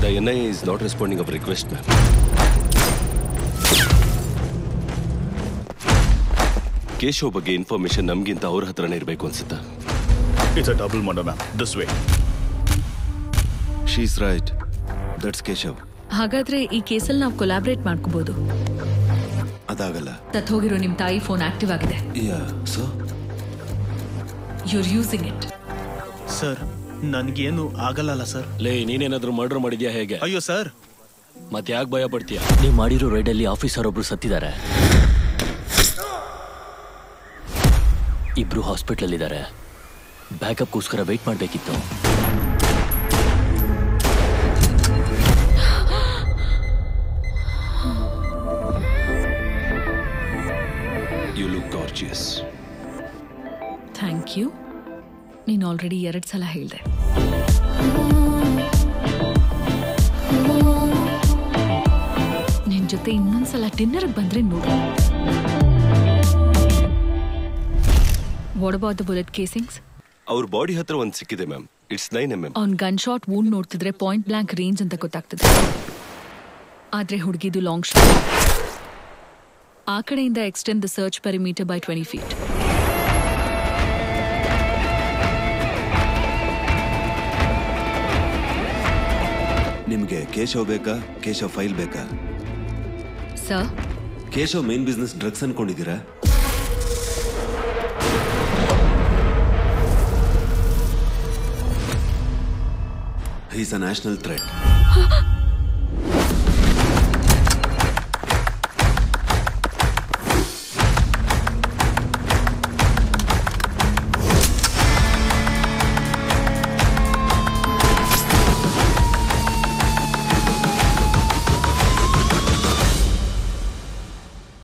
the N I is not responding our request ma'am Keshav ಬಗ್ಗೆ information ನಮ್ಗಿಂತ ಅವ್ರ ಹತ್ರನೇ ಇರಬೇಕು ಅನ್ಸುತ್ತಾ it's a double murder ma'am this way she's right that's Keshav ಹಾಗಾದ್ರೆ ಈ ಕೇಸಲ್ಲಿ ನಾವು ಕೊಲಾಬ್ರೇಟ್ ಮಾಡ್ಕೋಬಹುದು ಅದಾಗಲ್ಲ ತತ್ ಹೋಗಿರೋ ನಿಮ್ ತಾಯಿ ಫೋನ್ ಆಕ್ಟಿವ್ ಆಗಿದೆ yeah so you're using it sir ನನ್ಗೇನು ಆಗಲ್ಲಲ್ಲ ಸರ್ ಲೇ ನೀನೇನಾದ್ರೂ ಮರ್ಡರ್ ಮಾಡಿದ್ಯಾ ಹೇಗೆ ಅಯ್ಯೋ ಸರ್ ಮತ್ತೆ ಯಾಕೆ ಭಯ ಪಡ್ತೀಯ ನೀವು ಮಾಡಿರೋ ರೈಡಲ್ಲಿ ಆಫೀಸರ್ ಒಬ್ರು ಸತ್ತಿದ್ದಾರೆ ಇಬ್ರು ಹಾಸ್ಪಿಟ್ಲಲ್ಲಿ ಇದ್ದಾರೆ ಬ್ಯಾಕಪ್ಗೋಸ್ಕರ ವೆಯ್ಟ್ ಮಾಡಬೇಕಿತ್ತು you look gorgeous thank you ನೀನು ಆಲ್ರೆಡಿ ಎರಡು ಸಲ ಹೇಳಿದೆ ನಿನ್ ಜೊತೆ ಇನ್ನೊಂದ್ಸಲ ಡಿನ್ನರ್ಗೆ ಬಂದ್ರೆ ನೋಡು what about the bullet casings ಅವ್ರ ಬಾಡಿ ಹತ್ರ ಒಂದು ಸಿಕ್ಕಿದೆ ma'am it's nine M M ಅವ್ನ್ ಗನ್ ಶಾಟ್ ವೂಂಡ್ ನೋಡ್ತಿದ್ರೆ ಪಾಯಿಂಟ್ ಬ್ಲಾಂಕ್ ರೇಂಜ್ ಅಂತ ಗೊತ್ತಾಗ್ತದೆ ಆದ್ರೆ ಹುಡುಗಿದು ಲಾಂಗ್ ಶಾಟ್ ಆ ಕಡೆಯಿಂದ extend the search perimeter by twenty feet ನಿಮ್ಗೆ ಕೇಶವ್ ಬೇಕಾ ಕೇಶವ್ ಫೈಲ್ ಬೇಕಾ sir Keshav main business drugs ಅನ್ಕೊಂಡಿದ್ದೀರಾ ಈಸ್ ಅ ನ್ಯಾಷನಲ್ ಥ್ರೆಟ್